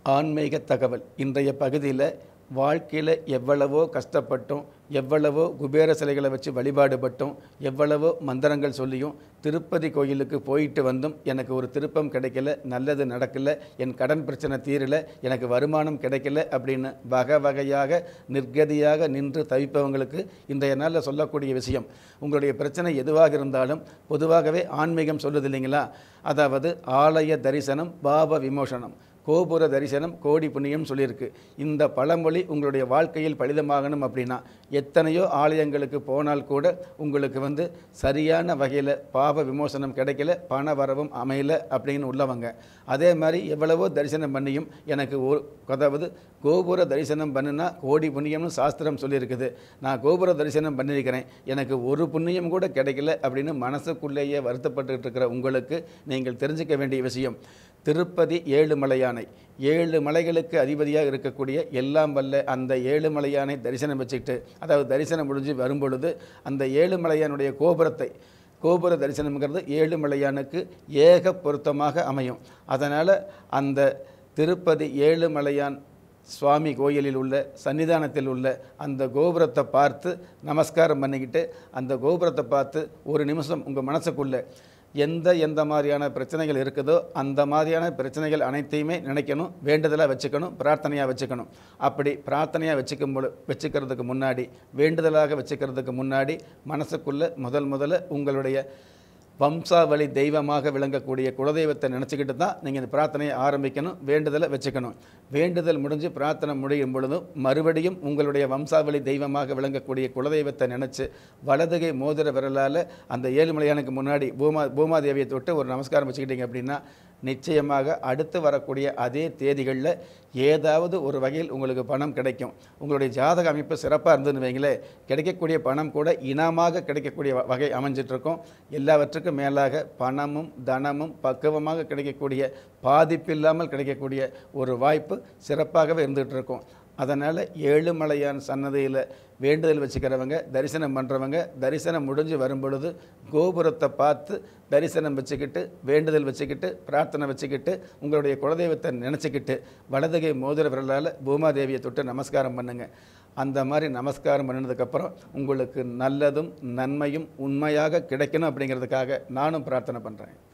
ஆன்மீக தகவல் இன்றைய பகுதியில் வாழ்க்கையில் எவ்வளவோ கஷ்டப்பட்டோம் எவ்வளவோ குபேர சிலைகளை வச்சு வழிபாடுபட்டோம் எவ்வளவோ மந்திரங்கள் சொல்லியும் திருப்பதி கோயிலுக்கு போயிட்டு வந்தும் எனக்கு ஒரு திருப்பம் கிடைக்கல நல்லது நடக்கல என் கடன் பிரச்சனை தீரல எனக்கு வருமானம் கிடைக்கல அப்படின்னு வகை வகையாக நிர்கதியாக நின்று தவிப்பவங்களுக்கு இன்றைய நாளில் சொல்லக்கூடிய விஷயம் உங்களுடைய பிரச்சனை எதுவாக இருந்தாலும் பொதுவாகவே ஆன்மீகம் சொல்லுது இல்லைங்களா அதாவது ஆலய தரிசனம் பாவ விமோசனம் கோபுர தரிசனம் கோடி புண்ணியம் சொல்லியிருக்கு இந்த பழமொழி உங்களுடைய வாழ்க்கையில் பலிதமாகணும் அப்படின்னா எத்தனையோ ஆலயங்களுக்கு போனால் கூட உங்களுக்கு வந்து சரியான வகையில் பாவ விமோசனம் கிடைக்கல பண வரவும் அமையல அப்படின்னு உள்ளவங்க அதே மாதிரி எவ்வளவோ தரிசனம் பண்ணியும் எனக்கு ஒரு அதாவது கோபுர தரிசனம் பண்ணுனா கோடி புண்ணியம்னு சாஸ்திரம் சொல்லியிருக்குது நான் கோபுர தரிசனம் பண்ணியிருக்கிறேன் எனக்கு ஒரு புண்ணியம் கூட கிடைக்கல அப்படின்னு மனசுக்குள்ளேயே வருத்தப்பட்டுட்டு இருக்கிற உங்களுக்கு நீங்கள் தெரிஞ்சுக்க வேண்டிய விஷயம் திருப்பதி ஏழுமலையானை ஏழு மலைகளுக்கு அதிபதியாக இருக்கக்கூடிய எல்லாம் வல்ல அந்த ஏழுமலையானை தரிசனம் வச்சுக்கிட்டு அதாவது தரிசனம் முடிஞ்சு வரும்பொழுது அந்த ஏழுமலையானுடைய கோபுரத்தை கோபுர தரிசனம்ங்கிறது ஏழுமலையானுக்கு ஏக பொருத்தமாக அமையும் அதனால் அந்த திருப்பதி ஏழுமலையான் சுவாமி கோயிலில் உள்ள சன்னிதானத்தில் உள்ள அந்த கோபுரத்தை பார்த்து நமஸ்காரம் பண்ணிக்கிட்டு அந்த கோபுரத்தை பார்த்து ஒரு நிமிஷம் உங்கள் மனசுக்குள்ளே எந்த எந்த மாதிரியான பிரச்சனைகள் இருக்குதோ அந்த மாதிரியான பிரச்சனைகள் அனைத்தையுமே நினைக்கணும் வேண்டுதலாக வச்சுக்கணும் பிரார்த்தனையாக வச்சுக்கணும் அப்படி பிரார்த்தனையாக வச்சுக்கும் பொழு வச்சுக்கிறதுக்கு முன்னாடி வேண்டுதலாக வச்சுக்கிறதுக்கு முன்னாடி மனசுக்குள்ளே முதல் முதல்ல உங்களுடைய வம்சாவளி தெய்வமாக விளங்கக்கூடிய குலதெய்வத்தை நினச்சிக்கிட்டு தான் நீங்கள் இந்த பிரார்த்தனையை ஆரம்பிக்கணும் வேண்டுதலை வச்சுக்கணும் வேண்டுதல் முடிஞ்சு பிரார்த்தனை முடியும் பொழுதும் மறுபடியும் உங்களுடைய வம்சாவளி தெய்வமாக விளங்கக்கூடிய குலதெய்வத்தை நினச்சி வலதுகை மோதிர விரலால் அந்த ஏழுமலையானுக்கு முன்னாடி பூமா பூமாதேவியை தொட்டு ஒரு நமஸ்காரம் வச்சுக்கிட்டீங்க அப்படின்னா நிச்சயமாக அடுத்து வரக்கூடிய அதே தேதிகளில் ஏதாவது ஒரு வகையில் உங்களுக்கு பணம் கிடைக்கும் உங்களுடைய ஜாதக அமைப்பு சிறப்பாக இருந்ததுன்னு வைங்களேன் கிடைக்கக்கூடிய பணம் கூட இனமாக கிடைக்கக்கூடிய வ- வகை அமைஞ்சிட்ருக்கும் எல்லாவற்றுக்கும் மேலாக பணமும் தனமும் பக்குவமாக கிடைக்கக்கூடிய பாதிப்பில்லாமல் கிடைக்கக்கூடிய ஒரு வாய்ப்பு சிறப்பாகவே இருந்துகிட்டு இருக்கும் அதனால் ஏழுமலையான் சன்னதியில் வேண்டுதல் வச்சுக்கிறவங்க தரிசனம் பண்ணுறவங்க தரிசனம் முடிஞ்சு வரும் பொழுது கோபுரத்தை பார்த்து தரிசனம் வச்சுக்கிட்டு வேண்டுதல் வச்சுக்கிட்டு பிரார்த்தனை வச்சுக்கிட்டு உங்களுடைய குலதெய்வத்தை நினச்சிக்கிட்டு வலதுகை மோதிர விரலால் பூமாதேவியை தொட்டு நமஸ்காரம் பண்ணுங்க அந்த மாதிரி நமஸ்காரம் பண்ணினதுக்கப்புறம் உங்களுக்கு நல்லதும் நன்மையும் உண்மையாக கிடைக்கணும் அப்படிங்கிறதுக்காக நானும் பிரார்த்தனை பண்ணுறேன்